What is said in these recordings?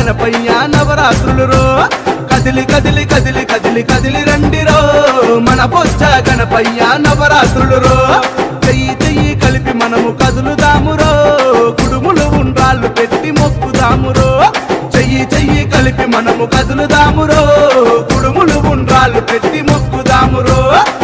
గణపయ్య నవరాత్రులు రో కదిలి కదిలి కదిలి కదిలి కదిలి రండిరో మన బొచ్చ గణపయ్య నవరాత్రులు రో చెయ్యి చెయ్యి కలిపి మనము కదులుదామురో కుడుములు ఉండ్రాళ్ళు పెట్టి మొక్కుదామురో చెయ్యి చెయ్యి కలిపి మనము కదులుదామురో కుడుములు ఉండ్రాళ్ళు పెట్టి మొక్కుదామురో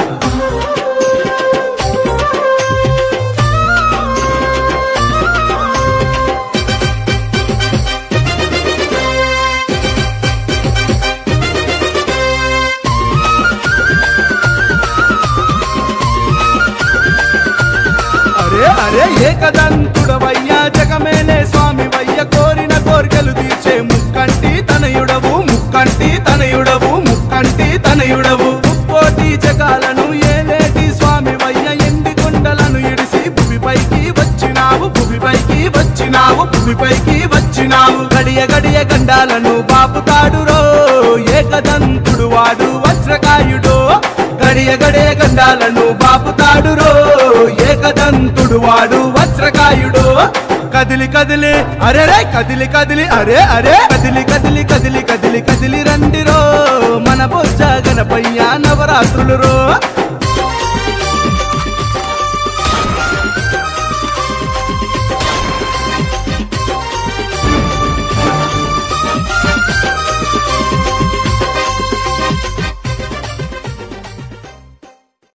అరే అరే ఏకదంతుడవయ్యా జగమేలే స్వామి వయ్య కోరిన కోరికలు తీర్చే ముక్కంటి తనయుడవు ముక్కంటి తనయుడవు ముక్కంటి తనయుడవు ముక్కోటి జగాలను ఏలేటి స్వామి వయ్య ఎండి కొండలను ఇడిసి భూమిపైకి వచ్చినావు భూమిపైకి వచ్చినావు భూమిపైకి వచ్చినావు గడియ గడియ గండాలను బాపుతాడురో ఏకదంతుడు వాడు వజ్రకాయుడో గడియ గడియ గండాలను బాపుతాడురో ఏకదంతుడు వాడు వజ్రకాయుడు కదిలి కదిలి అరే రే కదిలి కదిలి అరే అరే కదిలి కదిలి కదిలి కదిలి కదిలి రండిరో మన బొజ్జ గణపయ్య నవరాత్రులు రో